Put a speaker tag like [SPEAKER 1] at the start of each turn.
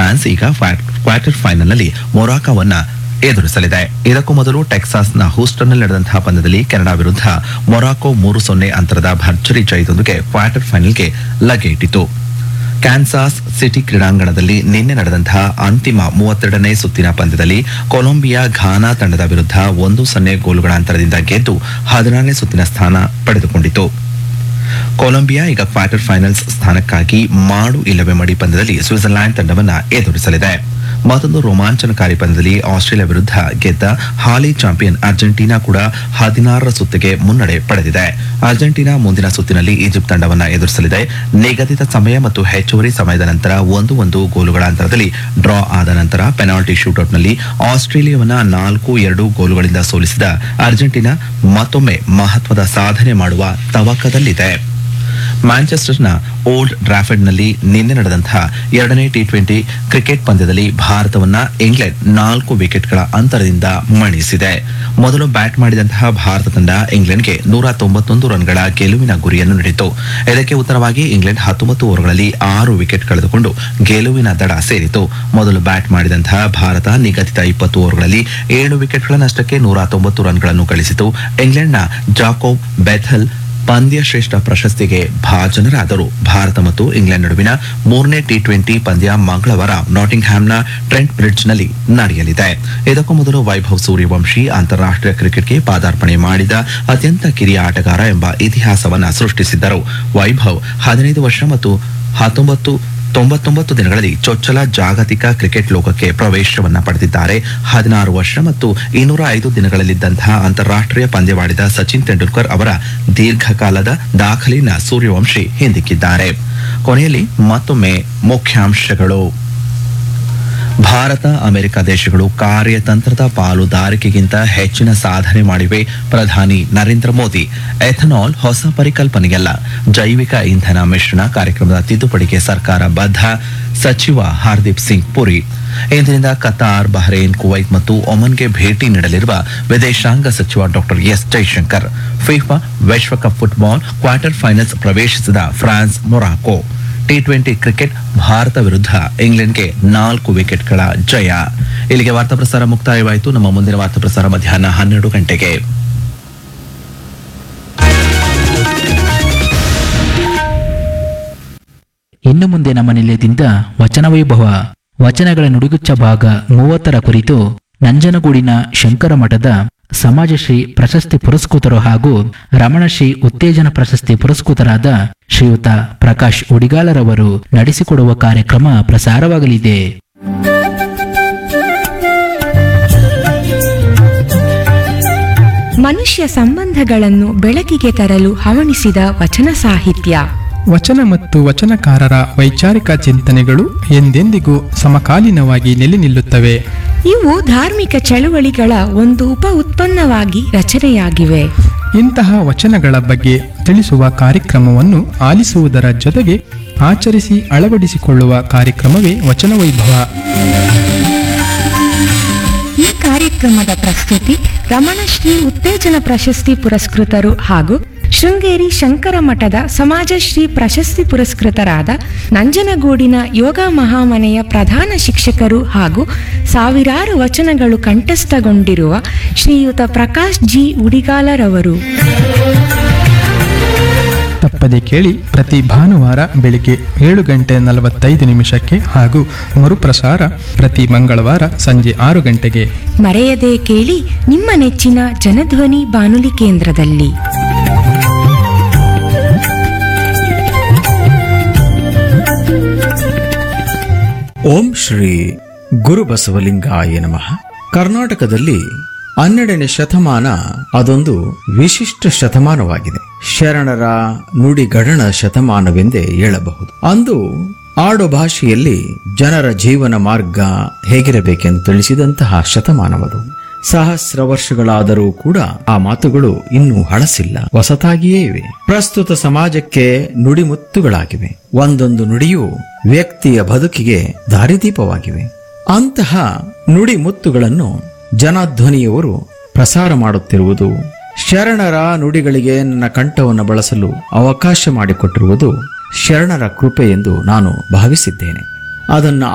[SPEAKER 1] France ಈಗ quarter ಫೈನಲ್ನಲ್ಲಿ ಮೊರಾಕೋವನ್ನ ಎದುರಿಸಲಿದೆ ಇದಕ್ಕೂ ಮೊದಲು ಟೆಕ್ಸಾಸ್ನ ಹೂಸ್ಟನ್ನಲ್ಲಿ ನಡೆದಂತಹ ಪಂದ್ಯದಲ್ಲಿ ಕೆನಡಾ ವಿರುದ್ಧ ಮೊರಾಕೋ ಮೂರು ಸೊನ್ನೆ ಅಂತರದ ಭರ್ಜರಿ ಜಯದೊಂದಿಗೆ ಕ್ವಾರ್ಟರ್ ಫೈನಲ್ಗೆ ಲಗ್ಗೆ ಇಟ್ಟಿತು ಕ್ಯಾನ್ಸಾಸ್ ಸಿಟಿ ಕ್ರೀಡಾಂಗಣದಲ್ಲಿ ನಿನ್ನೆ ನಡೆದಂತಹ ಅಂತಿಮ ಮೂವತ್ತೆರಡನೇ ಸುತ್ತಿನ ಪಂದ್ಯದಲ್ಲಿ ಕೊಲಂಬಿಯಾ ಘಾನಾ ತಂಡದ ವಿರುದ್ಧ ಒಂದು ಸೊನ್ನೆ ಗೋಲುಗಳ ಅಂತರದಿಂದ ಗೆದ್ದು ಹದಿನಾರನೇ ಸುತ್ತಿನ ಸ್ಥಾನ ಪಡೆದುಕೊಂಡಿತು ಕೊಲಂಬಿಯಾ ಈಗ ಕ್ವಾರ್ಟರ್ ಫೈನಲ್ಸ್ ಸ್ಥಾನಕ್ಕಾಗಿ ಮಾಡು ಇಲ್ಲವೇ ಮಡಿ ಪಂದ್ಯದಲ್ಲಿ ಸ್ವಿಟ್ಜರ್ಲ್ಯಾಂಡ್ ತಂಡವನ್ನ ಎದುರಿಸಲಿದೆ ಮತ್ತೊಂದು ರೋಮಾಂಚನಕಾರಿ ಪಂದ್ಯದಲ್ಲಿ ಆಸ್ಟ್ರೇಲಿಯಾ ವಿರುದ್ಧ ಗೆದ್ದ ಹಾಲಿ ಚಾಂಪಿಯನ್ ಅರ್ಜೆಂಟೀನಾ ಕೂಡ ಹದಿನಾರರ ಸುತ್ತಿಗೆ ಮುನ್ನಡೆ ಪಡೆದಿದೆ ಅರ್ಜೆಂಟೀನಾ ಮುಂದಿನ ಸುತ್ತಿನಲ್ಲಿ ಈಜಿಪ್ಟ್ ತಂಡವನ್ನ ಎದುರಿಸಲಿದೆ ನಿಗದಿತ ಸಮಯ ಮತ್ತು ಹೆಚ್ಚುವರಿ ಸಮಯದ ನಂತರ ಒಂದು ಒಂದು ಗೋಲುಗಳ ಅಂತರದಲ್ಲಿ ಡ್ರಾ ಆದ ನಂತರ ಪೆನಾಲ್ಟಿ ಶೂಟೌಟ್ನಲ್ಲಿ ಆಸ್ಟ್ರೇಲಿಯಾವನ್ನ ನಾಲ್ಕು ಎರಡು ಗೋಲುಗಳಿಂದ ಸೋಲಿಸಿದ ಅರ್ಜೆಂಟೀನಾ ಮತ್ತೊಮ್ಮೆ ಮಹತ್ವದ ಸಾಧನೆ ಮಾಡುವ ತವಕದಲ್ಲಿದೆ ಮ್ಯಾಂಚೆಸ್ಟರ್ನ ಓಲ್ಡ್ ಡ್ರಾಫರ್ಡ್ನಲ್ಲಿ ನಿನ್ನೆ ನಡೆದಂತಹ ಎರಡನೇ ಟಿ ಟ್ವೆಂಟಿ ಕ್ರಿಕೆಟ್ ಪಂದ್ಯದಲ್ಲಿ ಭಾರತವನ್ನ ಇಂಗ್ಲೆಂಡ್ ನಾಲ್ಕು ವಿಕೆಟ್ಗಳ ಅಂತರದಿಂದ ಮಣಿಸಿದೆ ಮೊದಲು ಬ್ಯಾಟ್ ಮಾಡಿದಂತಹ ಭಾರತ ತಂಡ ಇಂಗ್ಲೆಂಡ್ಗೆ ನೂರ ತೊಂಬತ್ತೊಂದು ರನ್ಗಳ ಗೆಲುವಿನ ಗುರಿಯನ್ನು ನೀಡಿತು ಇದಕ್ಕೆ ಉತ್ತರವಾಗಿ ಇಂಗ್ಲೆಂಡ್ ಹತ್ತೊಂಬತ್ತು ಓವರ್ಗಳಲ್ಲಿ ಆರು ವಿಕೆಟ್ ಕಳೆದುಕೊಂಡು ಗೆಲುವಿನ ದಡ ಸೇರಿತು ಮೊದಲು ಬ್ಯಾಟ್ ಮಾಡಿದಂತಹ ಭಾರತ ನಿಗದಿತ ಇಪ್ಪತ್ತು ಓವರ್ಗಳಲ್ಲಿ ಏಳು ವಿಕೆಟ್ಗಳ ನಷ್ಟಕ್ಕೆ ನೂರ ತೊಂಬತ್ತು ರನ್ಗಳನ್ನು ಗಳಿಸಿತು ಇಂಗ್ಲೆಂಡ್ನ ಜಾಕೋಬ್ ಬೆಥಲ್ ಪಂದ್ಯ ಶ್ರೇಷ್ಠ ಪ್ರಶಸ್ತಿಗೆ ಭಾಜನರಾದರು ಭಾರತ ಮತ್ತು ಇಂಗ್ಲೆಂಡ್ ನಡುವಿನ ಮೂರನೇ ಟಿ ಟ್ವೆಂಟಿ ಪಂದ್ಯ ಮಂಗಳವಾರ ನಾಟಿಂಗ್ ಹ್ಯಾಮ್ನ ಟ್ರೆಂಟ್ ಬ್ರಿಡ್ಜ್ನಲ್ಲಿ ನಡೆಯಲಿದೆ ಇದಕ್ಕೂ ಮೊದಲು ವೈಭವ್ ಸೂರ್ಯವಂಶಿ ಅಂತಾರಾಷ್ಟ್ರೀಯ ಕ್ರಿಕೆಟ್ಗೆ ಪಾದಾರ್ಪಣೆ ಮಾಡಿದ ಅತ್ಯಂತ ಕಿರಿಯ ಆಟಗಾರ ಎಂಬ ಇತಿಹಾಸವನ್ನ ಸೃಷ್ಟಿಸಿದ್ದರು ವೈಭವ್ ಹದಿನೈದು ವರ್ಷ ಮತ್ತು ಹತ್ತೊಂಬತ್ತು ತೊಂಬತ್ತೊಂಬತ್ತು ದಿನಗಳಲ್ಲಿ ಚೊಚ್ಚಲ ಜಾಗತಿಕ ಕ್ರಿಕೆಟ್ ಲೋಕಕ್ಕೆ ಪ್ರವೇಶವನ್ನ ಪಡೆದಿದ್ದಾರೆ ಹದಿನಾರು ವರ್ಷ ಮತ್ತು ಇನ್ನೂರ ಐದು ದಿನಗಳಲ್ಲಿದ್ದಂತಹ ಅಂತಾರಾಷ್ಟ್ರೀಯ ಪಂದ್ಯವಾಡಿದ ಸಚಿನ್ ತೆಂಡೂಲ್ಕರ್ ಅವರ ದೀರ್ಘಕಾಲದ ದಾಖಲೆಯನ್ನ ಸೂರ್ಯವಂಶಿ ಹಿಂದಿಕ್ಕಿದ್ದಾರೆ ಕೊನೆಯಲ್ಲಿ ಮತ್ತೊಮ್ಮೆ ಮುಖ್ಯಾಂಶಗಳು ಭಾರತ ಅಮೆರಿಕ ದೇಶಗಳು ಕಾರ್ಯತಂತ್ರದ ಪಾಲುದಾರಿಕೆಗಿಂತ ಹೆಚ್ಚಿನ ಸಾಧನೆ ಮಾಡಿವೆ ಪ್ರಧಾನಿ ನರೇಂದ್ರ ಮೋದಿ ಎಥನಾಲ್ ಹೊಸ ಪರಿಕಲ್ಪನೆಯಲ್ಲ ಜೈವಿಕ ಇಂಧನ ಮಿಶ್ರಣ ಕಾರ್ಯಕ್ರಮದ ತಿದ್ದುಪಡಿಗೆ ಸರ್ಕಾರ ಬದ್ಧ ಸಚಿವ ಹರ್ದೀಪ್ ಸಿಂಗ್ ಪುರಿ ಇಂದಿನಿಂದ ಕತಾರ್ ಬಹ್ರೇನ್ ಕುವೈತ್ ಮತ್ತು ಒಮನ್ಗೆ ಭೇಟಿ ನೀಡಲಿರುವ ವಿದೇಶಾಂಗ ಸಚಿವ ಡಾಕ್ಟರ್ ಎಸ್ ಜೈಶಂಕರ್ ಫಿಫಾ ವಿಶ್ವಕಪ್ ಫುಟ್ಬಾಲ್ ಕ್ವಾರ್ಟರ್ ಫೈನಲ್ಸ್ ಪ್ರವೇಶಿಸಿದ France Morocco T twenty cricket Bharat ವಿರುದ್ಧ ಇಂಗ್ಲೆಂಡ್ಗೆ ನಾಲ್ಕು ವಿಕೆಟ್ಗಳ ಜಯ ಇಲ್ಲಿಗೆ ವಾರ್ತಾ ಪ್ರಸಾರ ಮುಕ್ತಾಯವಾಯಿತು ನಮ್ಮ ಮುಂದಿನ ವಾರ್ತಾ ಪ್ರಸಾರ ಮಧ್ಯಾಹ್ನ ಹನ್ನೆರಡು ಗಂಟೆಗೆ
[SPEAKER 2] ಇನ್ನು ಮುಂದೆ ನಮ್ಮ ನಿಲಯದಿಂದ ವಚನ ವೈಭವ ವಚನಗಳ ನುಡಿಗುಚ್ಚ ಭಾಗ ಮೂವತ್ತರ ಕುರಿತು ನಂಜನಗೂಡಿನ ಶಂಕರ ಮಠದ ಸಮಾಜಶ್ರೀ ಪ್ರಶಸ್ತಿ ಪುರಸ್ಕೃತರು ಹಾಗೂ ರಮಣಶ್ರೀ ಉತ್ತೇಜನ ಪ್ರಶಸ್ತಿ ಪುರಸ್ಕೃತರಾದ ಶ್ರೀಯುತ ಪ್ರಕಾಶ್ ಉಡಿಗಾಲರವರು ನಡೆಸಿಕೊಡುವ ಕಾರ್ಯಕ್ರಮ ಪ್ರಸಾರವಾಗಲಿದೆ
[SPEAKER 3] ಮನುಷ್ಯ ಸಂಬಂಧಗಳನ್ನು ಬೆಳಕಿಗೆ ತರಲು ಹವಣಿಸಿದ ವಚನ ಸಾಹಿತ್ಯ
[SPEAKER 4] ವಚನ ಮತ್ತು ವಚನಕಾರರ ವೈಚಾರಿಕ ಚಿಂತನೆಗಳು ಎಂದೆಂದಿಗೂ ಸಮಕಾಲೀನವಾಗಿ ನೆಲೆ ನಿಲ್ಲುತ್ತವೆ
[SPEAKER 3] ಇವು ಧಾರ್ಮಿಕ ಚಳುವಳಿಗಳ ಒಂದು ಉಪ ಉತ್ಪನ್ನವಾಗಿ ರಚನೆಯಾಗಿವೆ
[SPEAKER 4] ಇಂತಹ ವಚನಗಳ ಬಗ್ಗೆ ತಿಳಿಸುವ ಕಾರ್ಯಕ್ರಮವನ್ನು ಆಲಿಸುವುದರ ಜೊತೆಗೆ ಆಚರಿಸಿ ಅಳವಡಿಸಿಕೊಳ್ಳುವ ಕಾರ್ಯಕ್ರಮವೇ ವಚನ ವೈಭವ
[SPEAKER 3] ಈ ಕಾರ್ಯಕ್ರಮದ ಪ್ರಸ್ತುತಿ ರಮಣಶ್ರೀ ಉತ್ತೇಜನ ಪ್ರಶಸ್ತಿ ಪುರಸ್ಕೃತರು ಹಾಗೂ ಶೃಂಗೇರಿ ಶಂಕರ ಮಠದ ಸಮಾಜಶ್ರೀ ಪ್ರಶಸ್ತಿ ಪುರಸ್ಕೃತರಾದ ನಂಜನಗೂಡಿನ ಯೋಗ ಮಹಾಮನೆಯ ಪ್ರಧಾನ ಶಿಕ್ಷಕರು ಹಾಗೂ ಸಾವಿರಾರು ವಚನಗಳು ಕಂಠಸ್ಥಗೊಂಡಿರುವ ಶ್ರೀಯುತ ಪ್ರಕಾಶ್ ಜಿ ಉಡಿಗಾಲರವರು
[SPEAKER 4] ತಪ್ಪದೆ ಕೇಳಿ ಪ್ರತಿ ಭಾನುವಾರ ಬೆಳಿಗ್ಗೆ ಏಳು ಗಂಟೆ ನಲವತ್ತೈದು ನಿಮಿಷಕ್ಕೆ ಹಾಗೂ ಮರುಪ್ರಸಾರ ಪ್ರತಿ ಮಂಗಳವಾರ ಸಂಜೆ ಆರು ಗಂಟೆಗೆ
[SPEAKER 3] ಮರೆಯದೆ ಕೇಳಿ ನಿಮ್ಮ ನೆಚ್ಚಿನ ಜನಧ್ವನಿ ಬಾನುಲಿ ಕೇಂದ್ರದಲ್ಲಿ
[SPEAKER 5] ಓಂ ಶ್ರೀ ಗುರುಬಸವಲಿಂಗಾಯ ನಮಃ ಕರ್ನಾಟಕದಲ್ಲಿ ಹನ್ನೆರಡನೇ ಶತಮಾನ ಅದೊಂದು ವಿಶಿಷ್ಟ ಶತಮಾನವಾಗಿದೆ ಶರಣರ ನುಡಿಗಡಣ ಶತಮಾನವೆಂದೇ ಹೇಳಬಹುದು ಅಂದು ಆಡು ಭಾಷೆಯಲ್ಲಿ ಜನರ ಜೀವನ ಮಾರ್ಗ ಹೇಗಿರಬೇಕೆಂದು ತಿಳಿಸಿದಂತಹ ಶತಮಾನವದು ಸಹಸ್ರ ವರ್ಷಗಳಾದರೂ ಕೂಡ ಆ ಮಾತುಗಳು ಇನ್ನೂ ಹಳಸಿಲ್ಲ ಹೊಸತಾಗಿಯೇ ಇವೆ ಪ್ರಸ್ತುತ ಸಮಾಜಕ್ಕೆ ನುಡಿಮುತ್ತುಗಳಾಗಿವೆ ಒಂದೊಂದು ನುಡಿಯು ವ್ಯಕ್ತಿಯ ಬದುಕಿಗೆ ದಾರಿದೀಪವಾಗಿವೆ ಅಂತಹ ನುಡಿಮುತ್ತುಗಳನ್ನು ಜನಧ್ವನಿಯವರು ಪ್ರಸಾರ ಮಾಡುತ್ತಿರುವುದು ಶರಣರ ನುಡಿಗಳಿಗೆ ನನ್ನ ಕಂಠವನ್ನು ಬಳಸಲು ಅವಕಾಶ ಮಾಡಿಕೊಟ್ಟಿರುವುದು ಶರಣರ ಕೃಪೆ ಎಂದು ನಾನು ಭಾವಿಸಿದ್ದೇನೆ ಅದನ್ನು